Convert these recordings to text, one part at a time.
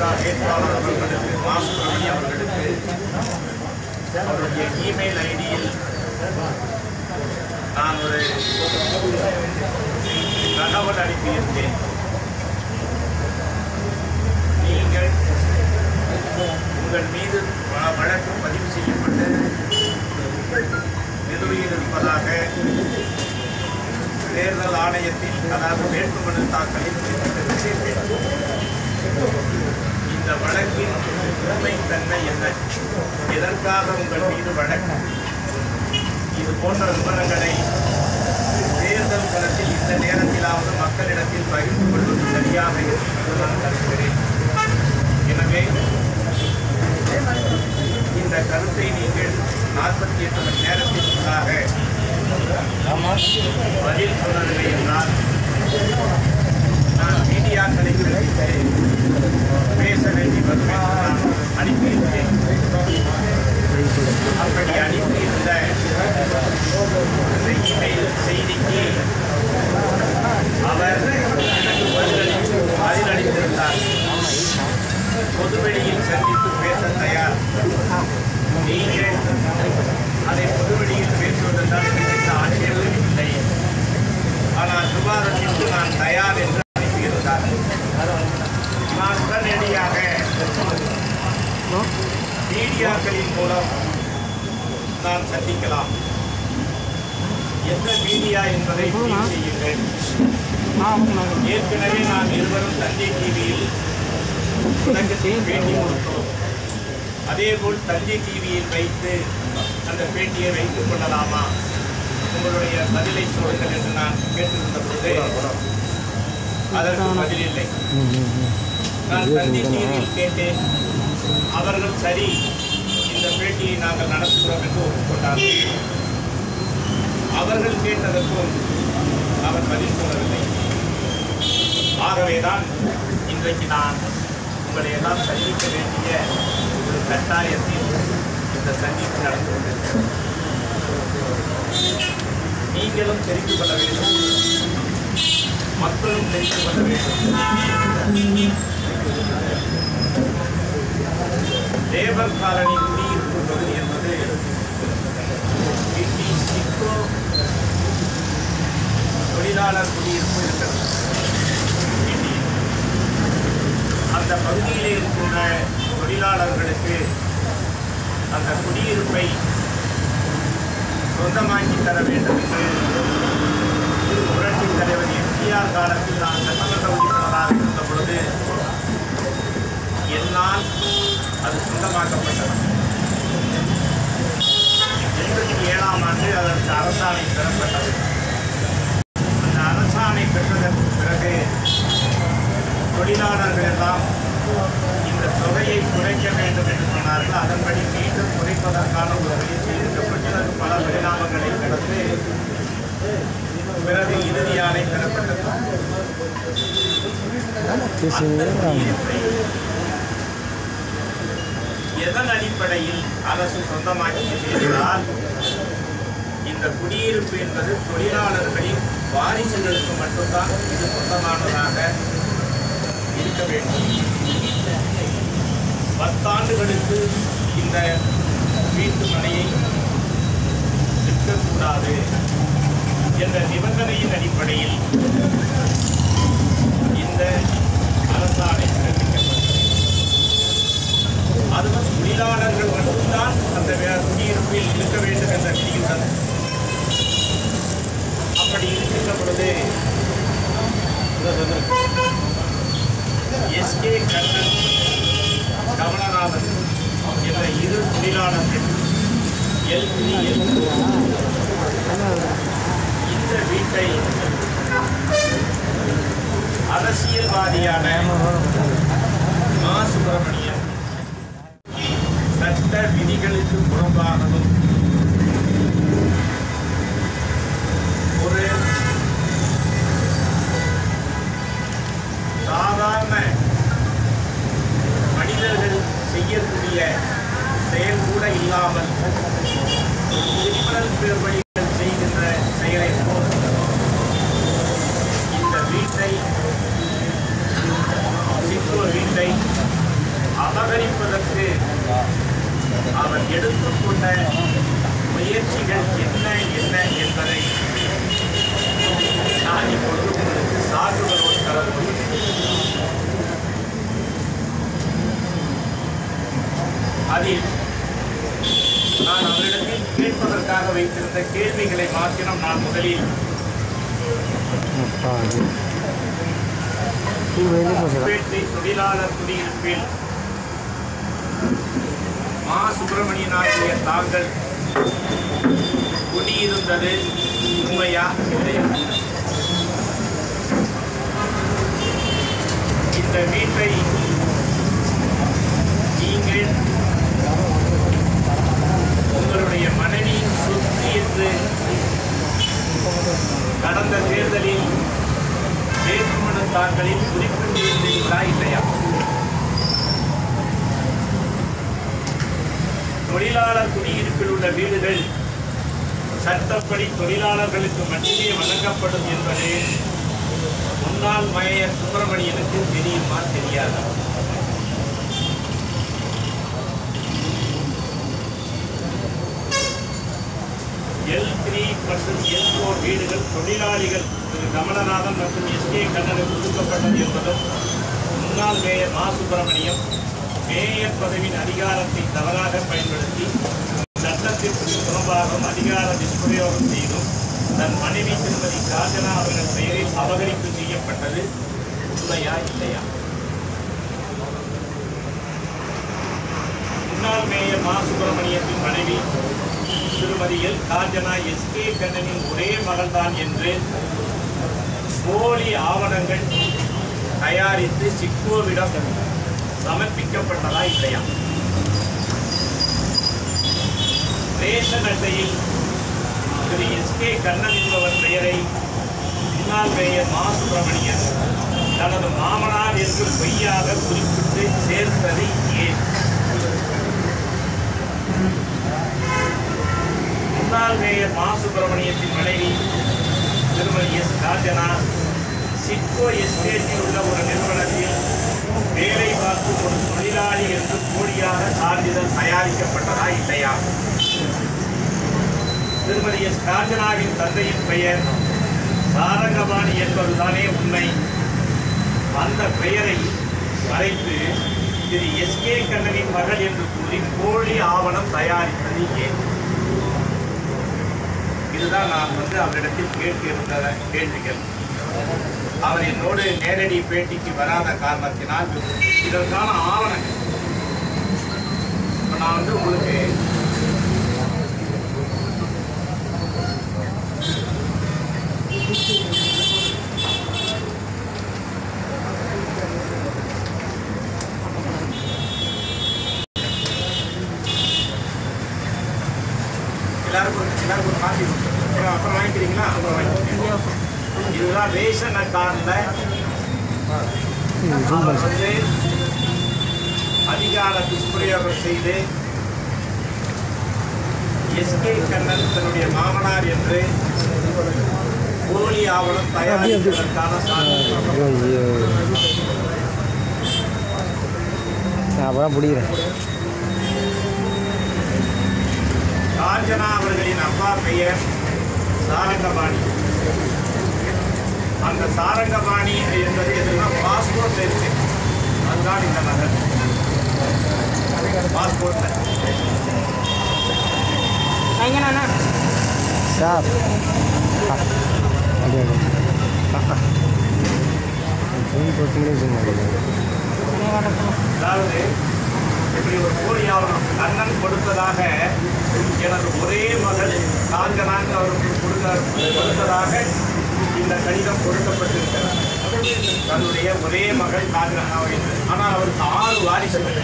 திமுக வேட்பாளர் அவர்களுக்கு மா சுப்பிரமணியம் அவர்களுக்கு அவருடைய இமெயில் ஐடியில் நான் ஒரு தகவல் அனுப்பியிருந்தேன் நீங்கள் உங்கள் மீது வ- வழக்கு பதிவு செய்யப்பட்டு நிலுவையில் இருப்பதாக தேர்தல் ஆணையத்தில் அதாவது வேட்புமனு தாக்கலில் குறிப்பிட்டிருக்கிறீர்கள் இந்த வழக்கின் உண்மைத்தன்மை என்ன எதற்காக உங்கள் மீது வழக்கு இது போன்ற விவரங்களை தேர்தல் களத்தில் இந்த நேரத்திலாவது மக்களிடத்தில் பகிர்ந்து கொள்வது சரியாக இருக்கும் என்று நான் கருதுகிறேன் எனவே இந்த கருத்தை நீங்கள் நாற்பத்தி எட்டு மணி நேரத்திற்குள்ளாக பதில் சொல்லவில்லை என்றால் நான் மீடியாக்களை சந்தித்து பேச வேண்டி வரும் என்று நான் அனுப்பியிருந்தேன் அப்படி அனுப்பியிருந்த அந்த இமெயில் செய்திக்கு அவர் எனக்கு பதிலளி பதிலளித்திருந்தார் பொதுவெளியில் சந்தித்து பேச தயார் நீங்கள் அதை பொதுவெளியில் பேசுவதென்றால் எனக்கு எந்த ஆட்சேபமும் இல்லை ஆனால் விவாதத்திற்கு நான் தயார் என்று அனுப்பியிருந்தார் நான் உடனடியாக மீடியாக்களின் மூலம் நான் சந்திக்கலாம் எந்த மீடியா என்பதை முடிவு செய்யுங்கள் ஏற்கனவே நாம் இருவரும் தஞ்சை டிவியில் தொடக்கத்தில் பேட்டி கொடுத்தோம் அதேபோல் தஞ்சை டிவியில் வைத்து அந்த பேட்டியை வைத்துக் கொள்ளலாமா உங்களுடைய பதிலை சொல்லுங்கள் என்று நான் கேட்டிருந்த பொழுது அதற்கு பதிலில்லை நான் தந்தி டிவியில் கேட்டேன் அவர்கள் சரி இந்த பேட்டியை நாங்கள் நடத்துகிறோம் என்று ஒப்புக்கொண்டார்கள் அவர்கள் கேட்டதற்கும் அவர் பதில் சொல்லவில்லை ஆகவேதான் இன்றைக்கு நான் உங்களை எல்லாம் சந்திக்க வேண்டிய ஒரு கட்டாயத்தில் இந்த சந்திப்பு நடந்து கொண்டிருக்கிறது நீங்களும் தெரிந்து கொள்ள வேண்டும் மக்களும் தெரிந்து கொள்ள வேண்டும் லேபர் காலனி குடியிருப்பு பகுதி என்பது இட்லி சிக்கோ தொழிலாளர் குடியிருப்பு இருக்கிறது இந்தியில். அந்த பகுதியிலே இருக்கின்ற தொழிலாளர்களுக்கு அந்த குடியிருப்பை சொந்தமாக்கி தர வேண்டும் என்று புரட்சி தலைவர் எம்ஜிஆர் காலத்தில் நான் சட்டமன்ற உறுப்பினராக இருந்த பொழுது என்னால் அது சொந்தமாக்கப்பட்டது எண்பத்தி ஏழாம் ஆண்டு அதற்கு அரசாணை பெறப்பட்டது அந்த அரசாணை பெற்றதற்கு பிறகு தொழிலாளர்கள் எல்லாம் இந்த தொகையை குறைக்க வேண்டும் என்று சொன்னார்கள் அதன்படி மீண்டும் குறைப்பதற்கான ஒரு முயற்சி எடுக்கப்பட்டு அது பல பரிணாமங்களை கடந்து பிறகு இறுதி ஆணை பெறப்பட்டது அந்த குடியிருப்பை எதன் அடிப்படையில் அரசு சொந்தமாக்கியது என்றால் இந்த குடியிருப்பு என்பது தொழிலாளர்களின் வாரிசுகளுக்கு மட்டும்தான் இது சொந்தமானதாக இருக்க வேண்டும் பத்தாண்டுகளுக்கு இந்த வீட்டு மனையை விற்கக்கூடாது என்ற நிபந்தனையின் அடிப்படையில் இந்த அரசாணை பிறப்பிக்கப்பட்டது அதுவும் தொழிலாளர்கள் மட்டும்தான் அந்த வே- குடியிருப்பில் இருக்க வேண்டும் என்ற விதியுடன் அப்படி இருக்கின்ற பொழுது எஸ்கே கண்ணன் கமலநாதன் என்ற இரு தொழிலாளர்கள் எல் த்ரீ எல் இந்த வீட்டை அரசியல்வாதியான மா சுப்பிரமணியன் சட்ட விதிகளுக்கு புறம்பாகவும் ஒரு சாதாரண மனிதர்கள் செய்யக்கூடிய செயல் கூட இல்லாமல் கிரிமினல் பேர்வழிகள் செய்கின்ற செயலை போல் இந்த வீட்டை சிற்றூர் வீட்டை அவர் எடுத்துக்கொண்ட முயற்சிகள் என்ன என்ன என்பதை நான் இப்பொழுது உங்களுக்கு சான்றுகளோடு தர முடியும் அதில் நான் அவரிடத்தில் கேட்பதற்காக வைத்திருந்த கேள்விகளை மாத்திரம் நான் முதலில் பேட்டை தொழிலாளர் குடியிருப்பில் மா சுப்பிரமணியன் ஆகிய தாங்கள் குடியிருந்தது உண்மையா இல்லையா இந்த வீட்டை நீங்கள் உங்களுடைய மனைவியின் சொத்து என்று கடந்த தேர்தலில் வேட்புமனு தாக்கலில் குறிப்பிட்டிருந்தீர்களா இல்லையா தொழிலாளர் குடியிருப்பில் உள்ள வீடுகள் சட்டப்படி தொழிலாளர்களுக்கு மட்டுமே வழங்கப்படும் என்பது முன்னாள் மேயர் சுப்பிரமணியனுக்கு தெரியுமா தெரியாதா எல் த்ரீ மற்றும் எல் ஃபோர் வீடுகள் தொழிலாளிகள் திரு கமலநாதன் மற்றும் எஸ் கே கண்ணனுக்கு ஒதுக்கப்பட்டது என்பதும் முன்னாள் மேயர் மா சுப்பிரமணியம் மேயர் பதவியின் அதிகாரத்தை தவறாக பயன்படுத்தி சட்டத்திற்கு புறம்பாகவும் அதிகார துஷ்பிரயோகம் செய்தும் தன் மனைவி திருமதி காஞ்சனா அவர்கள் பெயரில் அபகரிப்பு செய்யப்பட்டது உண்மையா இல்லையா முன்னாள் மேயர் மா சுப்பிரமணியத்தின் மனைவி திருமதி எல் காஞ்சனா எஸ் கே கண்ணனின் ஒரே மகள்தான் என்று போலி ஆவணங்கள் தயாரித்து சிக்கோவிடம் சமர்ப்பிக்கப்பட்டதா இல்லையா ரேஷன் அட்டையில் திரு எஸ் கே கண்ணன் என்பவர் பெயரை முன்னாள் மேயர் மா சுப்பிரமணியன் தனது மாமனார் என்று பொய்யாக குறிப்பிட்டு சேர்த்தது ஏன் முன்னாள் மேயர் மா சுப்பிரமணியத்தின் மனைவி திருமதி எஸ் காஞ்சனா சிட்கோ எஸ்டேட்டில் உள்ள ஒரு நிறுவனத்தில் வேலை பார்க்கும் ஒரு தொழிலாளி என்று போலியாக சான்றிதழ் தயாரிக்கப்பட்டதா இல்லையா திருமதி எஸ் காஞ்சனாவின் தந்தையின் பெயர் சாரங்கபாணி என்பதுதானே உண்மை அந்த பெயரை மறைத்து திரு எஸ் கே கண்ணனின் மகள் என்று கூறி போலி ஆவணம் தயாரித்தது ஏன் இதுதான் நான் வந்து அவரிடத்தில் கேட்டிருந்த கேள்விகள் அவர் என்னோடு நேரடி பேட்டிக்கு வராத காரணத்தினால் இதற்கான ஆவணங்கள் இப்ப நான் வந்து உங்களுக்கு எல்லாருக்கும் எல்லாருக்கும் ஒரு காப்பி கொடுத்துருங்க. அப்புறம் அப்புறம் வாங்கிக்கிறீங்களா அப்புறம் வாங்கிக்கிறீங்க இதுதான் ரேஷன் அக்கார்டில் அவர் வந்து அதிகார துஷ்பிரயோகம் செய்து எஸ்கே கண்ணன் தன்னுடைய மாமனார் என்று போலி ஆவணம் தயாரிப்பதற்கான சான்று நான் அப்பதான் பிடிக்கிறேன் காஞ்சனா அவர்களின் அப்பா பெயர் சாரங்கபாணி அந்த சாரங்கபாணி என்பது எதுனா பாஸ்போர்ட் இருக்கு அதுதான் இந்த நகர் பாஸ்போர்ட்ல சார் அப்படியே ஃபோன் போட்டுங்களே zoom ஆகுது. அதாவது இப்படி ஒரு போலி ஆவணம் கண்ணன் கொடுத்ததாக எனது ஒரே மகள் காஞ்சனான் அவருக்கு கொடுக்க கொடுத்ததாக இந்த கடிதம் கொடுக்கப்பட்டிருக்கிறது தன்னுடைய ஒரே மகள் காஞ்சனா என்று ஆனால் அவருக்கு ஆறு வாரிசுகள்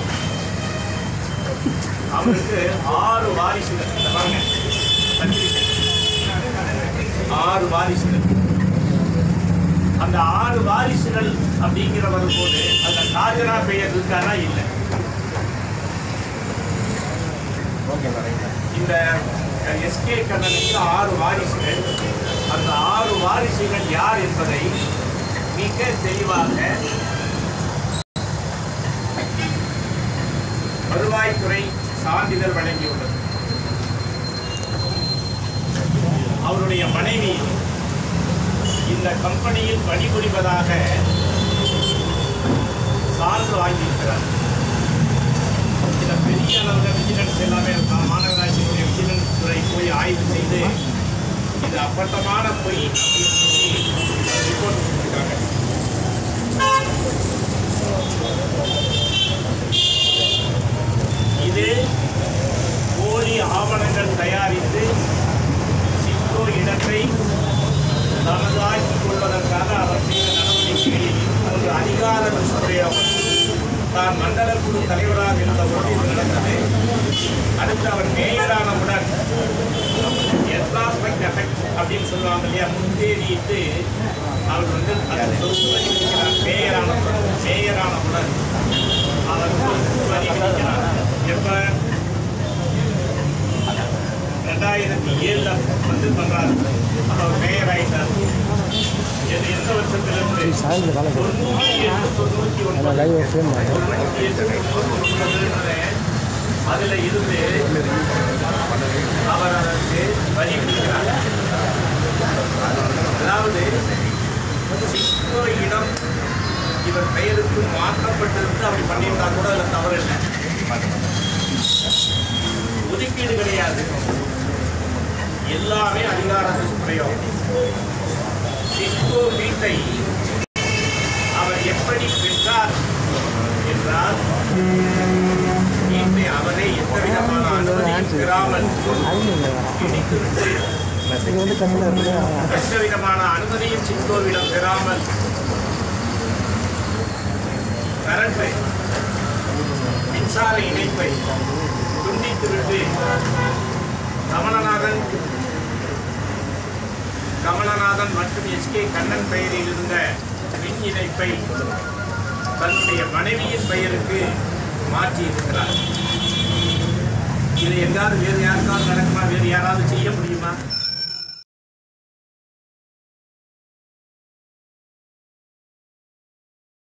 அவருக்கு ஆறு வாரிசுகள் இந்த பாருங்க பத்திரிகை. ஆறு வாரிசுகள் அந்த ஆறு வாரிசுகள் அப்படிங்கிற வரும்போது அந்த காஜனா பெயர் இருக்கானா இல்லை இந்த எஸ்கே கண்ணனுக்கு ஆறு வாரிசுகள் அந்த ஆறு வாரிசுகள் யார் என்பதை மிக தெளிவாக வருவாய் துறை சான்றிதழ் வழங்கியுள்ளது அவருடைய மனைவி இந்த கம்பெனியில் பணிபுரிவதாக சான்று வாங்கியிருக்கிறார் இந்த பெரிய அளவில் விஜிலன்ஸ் எல்லாமே மா- மாநகராட்சியினுடைய விஜிலன்ஸ் துறை போய் ஆய்வு செய்து இது அப்பட்டமான பொய் அப்படின்னு சொல்லி ரிப்போர்ட் கொடுத்துருக்காங்க இது போலி ஆவணங்கள் தயாரித்து சிக்கோ இடத்தை தனதாக்கிக் கொள்வதற்காக அவர் செய்த நடவடிக்கைகளில் ஒரு அதிகார துஷ்பிரயோகம் தான் மண்டல குழு தலைவராக இருந்தபோது இது நடந்தது அடுத்து அவர் மேயரானவுடன் எத்ராஸ்பெக்ட் எஃபெக்ட் அப்படின்னு சொல்லுவாங்க இல்லையா முன்தேதியிட்டு அவர் வந்து அதை சொத்து வரி விதிக்கிறார் மேயரானவுடன் மேயரானவுடன் அவர் சொத்து வரி விதிக்கிறார் எப்ப ரெண்டாயிரத்தி ஏழுல வந்து பண்றாரு அவர் மேயர் ஆயிட்டார் இது எந்த வருஷத்திலிருந்து சாயந்த காலம் தொண்ணூற்றி எட்டு தொண்ணூற்றி நம்ம ஒன்பது லைவ் ஃப்ரேம் பண்ணுறோம் தொண்ணூற்றி எட்டு தொண்ணூற்றி ஒன்பதுல அதுல இருந்து அவர் அதற்கு வரி விதிக்கிறார் அதாவது சிஸ்கோ இடம் இவர் பெயருக்கு மாற்றப்பட்டிருந்து அப்படி பண்ணியிருந்தா கூட அதில் தவறு இல்லை ஒதுக்கீடு கிடையாது எல்லாமே அதிகார துஷ்பிரயோகம் சிஸ்கோ வீட்டை அவர் எப்படி பெற்றார் என்றால் வீட்டை அவரே எந்த விதமான அனுமதியும் பெறாமல் இடித்துவிட்டு இது வந்து கம்மியில் இருக்குது எந்த விதமான அனுமதியும் சிங்கோவிடம் பெறாமல் கரண்ட்டை மின்சார இணைப்பை துண்டித்துவிட்டு கமலநாதன் கமலநாதன் மற்றும் எஸ்கே கண்ணன் பெயரில் இருந்த மின் இணைப்பை தன்னுடைய மனைவியின் பெயருக்கு மாற்றி இருக்கிறார் இது எங்காவது வேறு யாருக்காவது நடக்குமா வேறு யாராவது செய்ய முடியுமா